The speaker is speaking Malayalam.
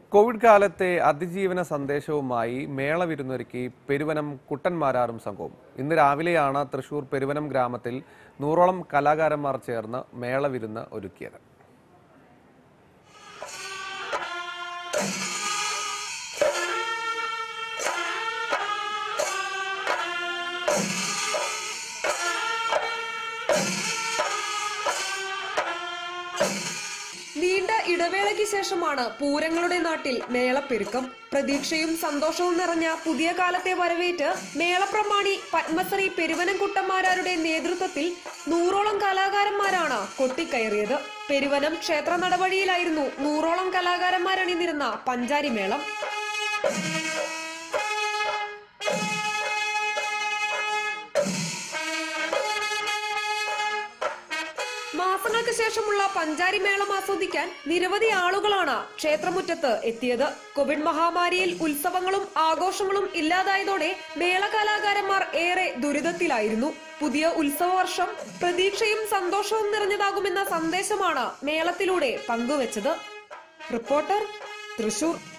കോവിഡ് കാലത്തെ അതിജീവന സന്ദേശവുമായി മേള വിരുന്നൊരുക്കി പെരുവനം കുട്ടന്മാരാറും സംഘവും ഇന്ന് രാവിലെയാണ് തൃശൂർ പെരുവനം ഗ്രാമത്തിൽ നൂറോളം കലാകാരന്മാർ ചേർന്ന് മേള വിരുന്ന് ഒരുക്കിയത് നീണ്ട ഇടവേളയ്ക്ക് ശേഷമാണ് പൂരങ്ങളുടെ നാട്ടിൽ മേളപ്പെരുക്കം പ്രതീക്ഷയും സന്തോഷവും നിറഞ്ഞ പുതിയ കാലത്തെ വരവേറ്റ് മേളപ്രമാണി പത്മശ്രീ പെരുവനംകുട്ടന്മാരാരുടെ നേതൃത്വത്തിൽ നൂറോളം കലാകാരന്മാരാണ് കൊട്ടിക്കയറിയത് പെരുവനം ക്ഷേത്ര നടവഴിയിലായിരുന്നു നൂറോളം കലാകാരന്മാരണിനിരുന്ന പഞ്ചാരി മേളം മാസങ്ങൾക്ക് ശേഷമുള്ള പഞ്ചാരി മേളം ആസ്വദിക്കാൻ നിരവധി ആളുകളാണ് ക്ഷേത്രമുറ്റത്ത് എത്തിയത് കോവിഡ് മഹാമാരിയിൽ ഉത്സവങ്ങളും ആഘോഷങ്ങളും ഇല്ലാതായതോടെ മേള കലാകാരന്മാർ ഏറെ ദുരിതത്തിലായിരുന്നു പുതിയ ഉത്സവ വർഷം പ്രതീക്ഷയും സന്തോഷവും നിറഞ്ഞതാകുമെന്ന സന്ദേശമാണ് മേളത്തിലൂടെ പങ്കുവച്ചത് റിപ്പോർട്ടർ തൃശൂർ